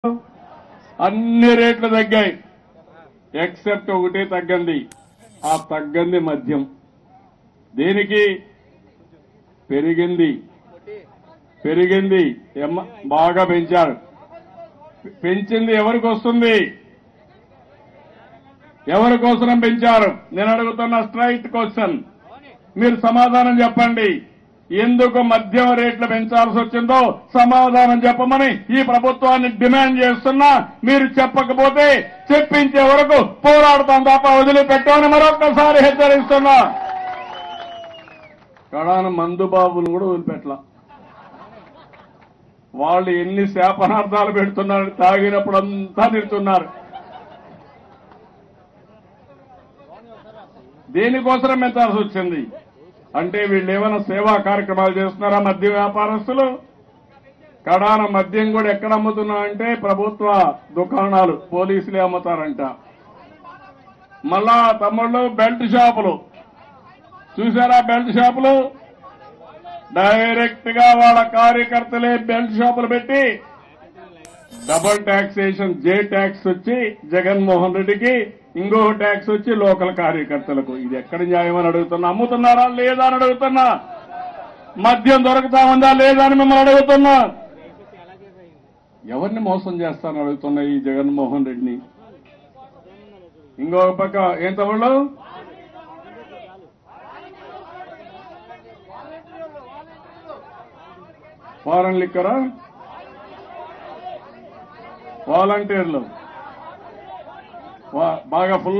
అన్ని రేట్లు తగ్గాయి ఎక్సెప్ట్ ఒకటే తగ్గింది ఆ తగ్గంది మద్యం దేనికి పెరిగింది పెరిగింది ఎమ్మ- బాగా పెంచారు పెంచింది ఎవరికి వస్తుంది ఎవరి కోసం పెంచారు నేను అడుగుతున్న స్ట్రైట్ క్వశ్చన్ మీరు సమాధానం చెప్పండి ఎందుకు మద్యం రేట్లు పెంచాల్సి వచ్చిందో సమాధానం చెప్పమని ఈ ప్రభుత్వాన్ని డిమాండ్ చేస్తున్నా మీరు చెప్పకపోతే చెప్పించే వరకు పోరాడతాం తప్ప వదిలిపెట్టామని మరొకసారి హెచ్చరిస్తున్నా కడాన మందుబాబులు కూడా వదిలిపెట్టలా వాళ్ళు ఎన్ని శాపనార్థాలు పెడుతున్నారు తాగినప్పుడు అంతా తిడుతున్నారు దేనికోసం పెంచాల్సి వచ్చింది అంటే వీళ్ళు ఏమైనా సేవా కార్యక్రమాలు చేస్తున్నారా మద్య వ్యాపారస్తులు కడాన మద్యం కూడా ఎక్కడ అమ్ముతున్నా అంటే ప్రభుత్వ దుకాణాలు పోలీసులే అమ్ముతారంట మళ్ళా తమ్ముళ్ళు బెల్ట్ షాపులు చూసారా బెల్ట్ షాపులు డైరెక్ట్ గా వాళ్ళ కార్యకర్తలే బెల్ట్ షాపులు పెట్టి డబుల్ టాక్సేషన్ జే ట్యాక్స్ వచ్చి జగన్మోహన్ రెడ్డికి ఇంకో ట్యాక్స్ వచ్చి లోకల్ కార్యకర్తలకు ఇది ఎక్కడ న్యాయమని అడుగుతున్నా అమ్ముతున్నారా లేదా అని అడుగుతున్నా మద్యం దొరుకుతా ఉందా లేదా అని మిమ్మల్ని అడుగుతున్నా ఎవరిని మోసం చేస్తానని అడుగుతున్నా ఈ జగన్మోహన్ రెడ్డిని ఇంకొక పక్క ఏం తమ్ముళ్ళు ఫారెన్ లిక్కరా వాలంటీర్లు వా- బాగా ఫుల్